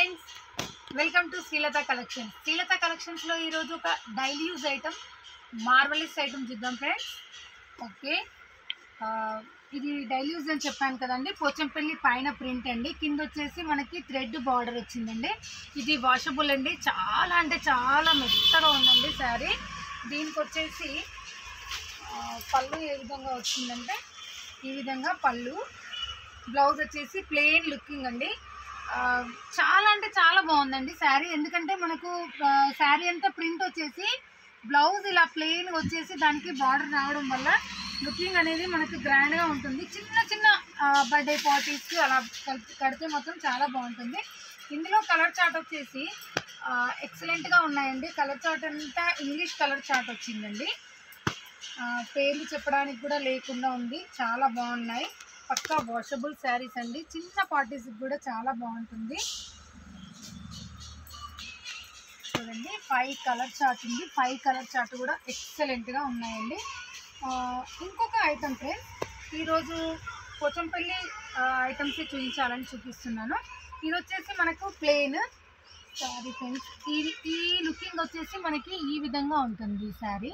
friends welcome to Srilatha collections Srilatha కలెక్షన్స్లో ఈరోజు ఒక daily use item marvellous item చూద్దాం ఫ్రెండ్స్ ఓకే ఆ, ఇది డైలీ యూజ్ అని చెప్పాను కదండి పోచంపల్లి పైన ప్రింట్ అండి కింద వచ్చేసి మనకి థ్రెడ్ బార్డర్ వచ్చిందండి ఇది వాషబుల్ అండి చాలా అంటే చాలా మెత్తగా ఉందండి శారీ దీనికి వచ్చేసి ఆ, పళ్ళు ఏ విధంగా వచ్చిందంటే ఈ విధంగా పళ్ళు బ్లౌజ్ వచ్చేసి ప్లెయిన్ లుకింగ్ అండి ఆ, చాలా అంటే చాలా బాగుందండి శారీ ఎందుకంటే మనకు ఆ, శారీ అంతా ప్రింట్ వచ్చేసి బ్లౌజ్ ఇలా ప్లెయిన్ వచ్చేసి దానికి బార్డర్ రావడం వల్ల లుకింగ్ అనేది మనకు గ్రాండ్గా ఉంటుంది చిన్న చిన్న బర్త్డే పార్టీస్కి అలా కల్- కడితే మాత్రం చాలా బాగుంటుంది ఇందులో కలర్ చార్ట్ వచ్చేసి ఎక్సలెంట్గా ఉన్నాయండి కలర్ చార్ట్ అంతా ఇంగ్లీష్ కలర్ చార్ట్ వచ్చిందండి ఆ, పేర్లు చెప్పడానికి కూడా లేకుండా ఉంది చాలా బాగున్నాయి పక్కా వాషబుల్ శారీస్ అండి చిన్న పార్టీస్కి కూడా చాలా బాగుంటుంది చూడండి ఫైవ్ కలర్ చార్ట్ ఉంది ఫైవ్ కలర్ చార్ట్ కూడా ఎక్సలెంట్గా ఉన్నాయండి ఆ, ఇంకొక ఐటమ్ ఫ్రెండ్స్ ఈరోజు పోచంపల్లి ఐటమ్స్ చూపించాలని చూపిస్తున్నాను ఇది వచ్చేసి మనకు ప్లెయిన్ శారీ ఫ్రెండ్స్ ఈ ఈ లుకింగ్ వచ్చేసి మనకి ఈ విధంగా ఉంటుంది ఈ శారీ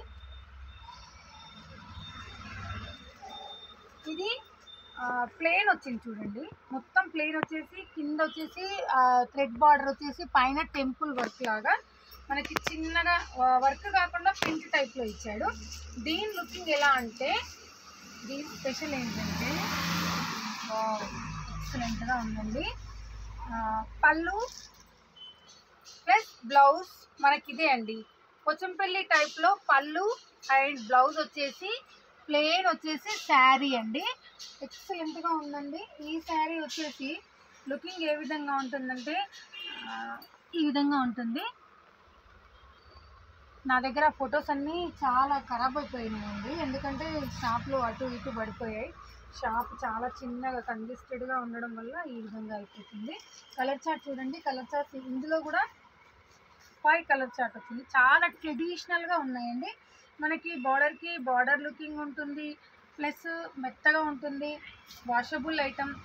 ఇది ప్లేన్ వచ్చింది చూడండి మొత్తం ప్లేన్ వచ్చేసి కింద వచ్చేసి థ్రెడ్ బార్డర్ వచ్చేసి పైన టెంపుల్ వర్క్ లాగా మనకి చిన్నగా వర్క్ కాకుండా ప్రింట్ టైప్లో ఇచ్చాడు దీని లుకింగ్ ఎలా అంటే దీని స్పెషల్ ఏంటంటే ఎక్సలెంట్గా ఉందండి ఆ, పళ్ళు ప్లస్ బ్లౌజ్ మనకి ఇదే అండి కొచ్చంపల్లి టైప్లో పళ్ళు అండ్ బ్లౌజ్ వచ్చేసి ప్లెయిన్ వచ్చేసి శారీ అండి ఎక్సలెంట్గా ఉందండి ఈ శారీ వచ్చేసి లుకింగ్ ఏ విధంగా ఉంటుందంటే ఆ, ఈ విధంగా ఉంటుంది నా దగ్గర ఫొటోస్ అన్నీ చాలా ఖరాబ్ అయిపోయినాయండి ఎందుకంటే షాప్లో అటు ఇటు పడిపోయాయి షాప్ చాలా చిన్నగా కంజెస్టెడ్గా ఉండడం వల్ల ఈ విధంగా అయిపోతుంది కలర్ చార్ట్ చూడండి కలర్ చార్ట్ ఇందులో కూడా ఫైవ్ కలర్ చార్ట్ వచ్చింది చాలా ట్రెడిషనల్గా ఉన్నాయండి మనకి బార్డర్కి బార్డర్ లుకింగ్ ఉంటుంది ప్లస్ మెత్తగా ఉంటుంది వాషబుల్ ఐటమ్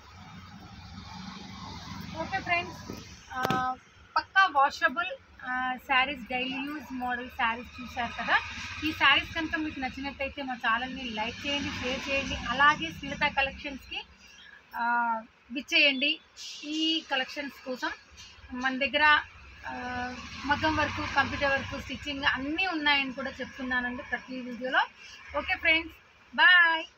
ఓకే ఫ్రెండ్స్ పక్కా washable saris daily use model saris చూశారు కదా ఈ శారీస్ కనుక మీకు నచ్చినట్టయితే మా ఛానల్ని లైక్ చేయండి షేర్ చేయండి అలాగే శ్రీలత కలెక్షన్స్కి విచ్చేయండి ఈ కలెక్షన్స్ కోసం మన దగ్గర ఆ, మగ్గం వర్క్ కంప్యూటర్ వర్క్ స్టిచ్చింగ్ అన్నీ ఉన్నాయని కూడా చెప్తున్నానండి ప్రతి వీడియోలో ఓకే ఫ్రెండ్స్ బాయ్